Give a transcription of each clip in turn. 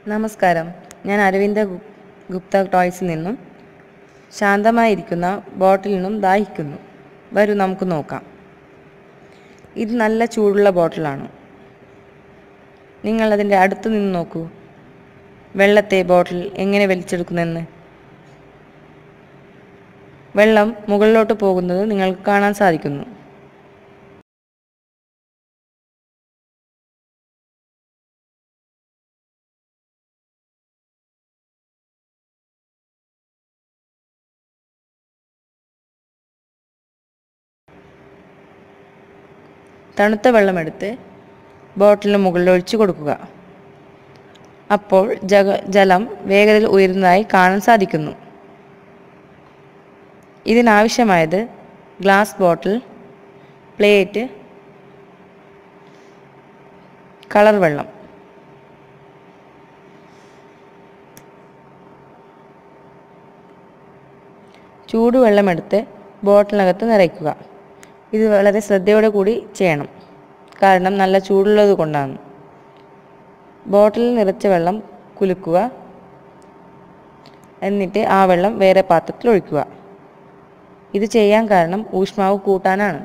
നമസ്കാരം ഞാൻ അരവിന്ദ ഗു- ഗുപ്ത ടോയ്സിൽ നിന്നും ശാന്തമായിരിക്കുന്ന ബോട്ടിൽ നിന്നും ദാഹിക്കുന്നു വരൂ നമുക്ക് നോക്കാം ഇത് നല്ല ചൂടുള്ള ബോട്ടിലാണ് നിങ്ങൾ അതിൻ്റെ അടുത്ത് നിന്ന് നോക്കൂ വെള്ളത്തെ ബോട്ടിൽ എങ്ങനെ വലിച്ചെടുക്കുന്നെന്ന് വെള്ളം മുകളിലോട്ട് പോകുന്നത് നിങ്ങൾക്ക് കാണാൻ സാധിക്കുന്നു തണുത്ത വെള്ളമെടുത്ത് ബോട്ടിലിന് മുകളിൽ ഒഴിച്ചു കൊടുക്കുക അപ്പോൾ ജഗ ജലം വേഗതയിൽ ഉയരുന്നതായി കാണാൻ സാധിക്കുന്നു ഇതിനാവശ്യമായത് ഗ്ലാസ് ബോട്ടിൽ പ്ലേറ്റ് കളർ വെള്ളം ചൂടുവെള്ളമെടുത്ത് ബോട്ടിലിനകത്ത് നിറയ്ക്കുക ഇത് വളരെ ശ്രദ്ധയോടെ കൂടി ചെയ്യണം കാരണം നല്ല ചൂടുള്ളത് കൊണ്ടാണ് ബോട്ടിലിൽ നിറച്ച വെള്ളം കുലുക്കുക എന്നിട്ട് ആ വെള്ളം വേറെ പാത്രത്തിൽ ഒഴിക്കുക ഇത് ചെയ്യാൻ കാരണം ഊഷ്മാവ് കൂട്ടാനാണ്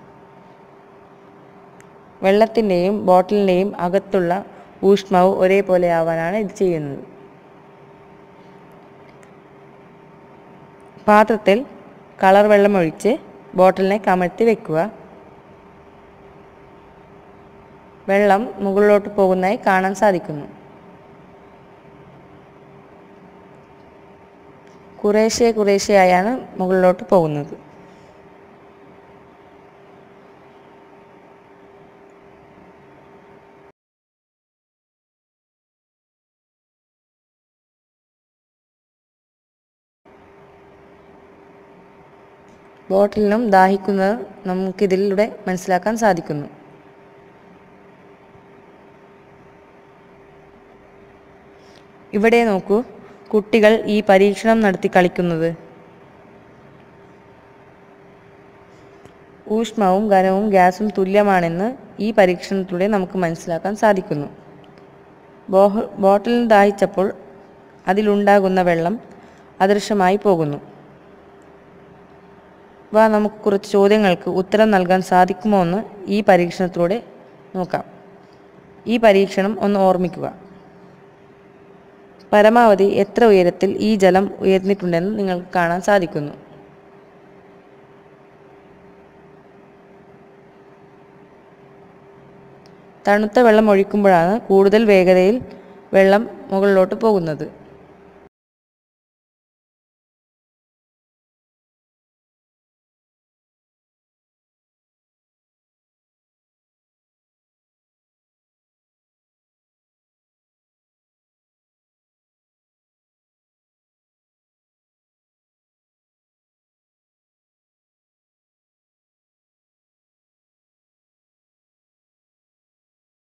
വെള്ളത്തിൻ്റെയും ബോട്ടിലിൻ്റെയും അകത്തുള്ള ഊഷ്മാവ് ഒരേപോലെ ആവാനാണ് ഇത് ചെയ്യുന്നത് പാത്രത്തിൽ കളർ വെള്ളം ഒഴിച്ച് ബോട്ടിലിനെ കമഴ്ത്തി വെക്കുക വെള്ളം മുകളിലോട്ട് പോകുന്നതായി കാണാൻ സാധിക്കുന്നു കുറേശ്ശെ കുറേശ്ശെയായാണ് മുകളിലോട്ട് പോകുന്നത് ബോട്ടിലിനും ദാഹിക്കുന്നത് നമുക്കിതിലൂടെ മനസ്സിലാക്കാൻ സാധിക്കുന്നു ഇവിടെ നോക്കൂ കുട്ടികൾ ഈ പരീക്ഷണം നടത്തി കളിക്കുന്നത് ഊഷ്മവും ഘനവും ഗ്യാസും തുല്യമാണെന്ന് ഈ പരീക്ഷണത്തിലൂടെ നമുക്ക് മനസ്സിലാക്കാൻ സാധിക്കുന്നു ബോഹ ബോട്ടിലിന് ദാഹിച്ചപ്പോൾ അതിലുണ്ടാകുന്ന വെള്ളം അദൃശ്യമായി പോകുന്നു വാ നമുക്ക് കുറച്ച് ചോദ്യങ്ങൾക്ക് ഉത്തരം നൽകാൻ സാധിക്കുമോ എന്ന് ഈ പരീക്ഷണത്തിലൂടെ നോക്കാം ഈ പരീക്ഷണം ഒന്ന് ഓർമ്മിക്കുക പരമാവധി എത്ര ഉയരത്തിൽ ഈ ജലം ഉയർന്നിട്ടുണ്ടെന്ന് നിങ്ങൾക്ക് കാണാൻ സാധിക്കുന്നു തണുത്ത വെള്ളം ഒഴിക്കുമ്പോഴാണ് കൂടുതൽ വേഗതയിൽ വെള്ളം മുകളിലോട്ട് പോകുന്നത്